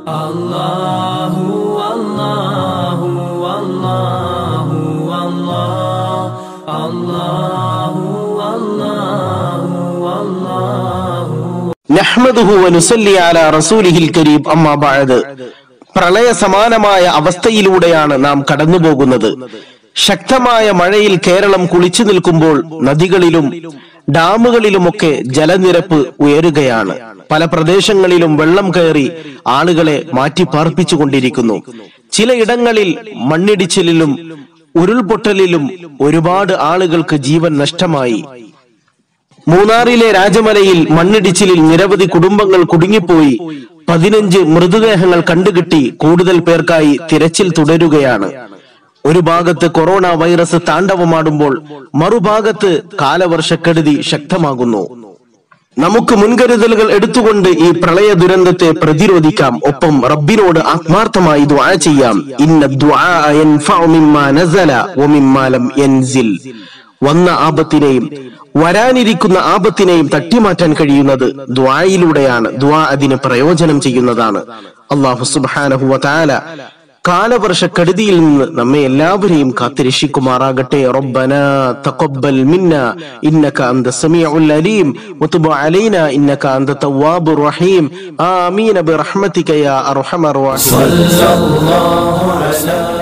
الله والله والله والله الله والله والله നഹ്മദുഹു വനുസല്ലി അല റസൂലിഹിൽ കരീം അമ്മാ ബഅദ് പ്രളയ സമാനമായ അവസ്ഥയിലൂടെയാണ് നാം കടന്നുപോകുന്നത് ശക്തമായ മഴയിൽ കേരളം കുളിച്ചു നിൽക്കുമ്പോൾ നദികളിലും ഡാമുകളിലുമൊക്കെ ജലനിരപ്പ് ഉയരുകയാണ് പല പ്രദേശങ്ങളിലും വെള്ളം കയറി ആളുകളെ മാറ്റി പാർപ്പിച്ചുകൊണ്ടിരിക്കുന്നു ചിലയിടങ്ങളിൽ മണ്ണിടിച്ചിലിലും ഉരുൾപൊട്ടലിലും ഒരുപാട് ആളുകൾക്ക് ജീവൻ നഷ്ടമായി മൂന്നാറിലെ രാജമലയിൽ മണ്ണിടിച്ചിലിൽ നിരവധി കുടുംബങ്ങൾ കുടുങ്ങിപ്പോയി പതിനഞ്ച് മൃതദേഹങ്ങൾ കണ്ടുകിട്ടി കൂടുതൽ പേർക്കായി തിരച്ചിൽ തുടരുകയാണ് ഒരു ഭാഗത്ത് കൊറോണ വൈറസ് താണ്ഡവമാടുമ്പോൾ മറുഭാഗത്ത് കാലവർഷക്കെടുതി ശക്തമാകുന്നു നമുക്ക് മുൻകരുതലുകൾ എടുത്തുകൊണ്ട് ഈ പ്രളയ ദുരന്തത്തെ പ്രതിരോധിക്കാം ഒപ്പം റബ്ബിനോട് ആത്മാർത്ഥമായി ദുആ ചെയ്യാം ഇന്ന ദുആ യൻഫഉ മിമ്മാ നസല വമിമ്മാ ലം യൻസിൽ വന്ന ആപത്തിനെയും വരാനിരിക്കുന്ന ആപത്തിനെയും തട്ടിമാറ്റാൻ കഴിയുന്നത് ദ്വായിലൂടെയാണ് ദ്വാ അതിന് പ്രയോജനം ചെയ്യുന്നതാണ് അള്ളാഹു സുബ്ഹാനഹു വതആല കാലവർഷക്കെടുതിയിൽ നിന്ന് നമ്മെ എല്ലാവരെയും കാത്തിരക്ഷിക്കുമാറാകട്ടെ റബ്ബന തഖബ്ബൽ മിന്ന ഇന്നക അന്ത സമീഉൽ അലീം വതുബ് അലൈന ഇന്നക അന്ത തവ്വാബുർ റഹീം ആമീൻ ബിറഹ്മതിക യാ അർഹമർ റഹീം صلى الله على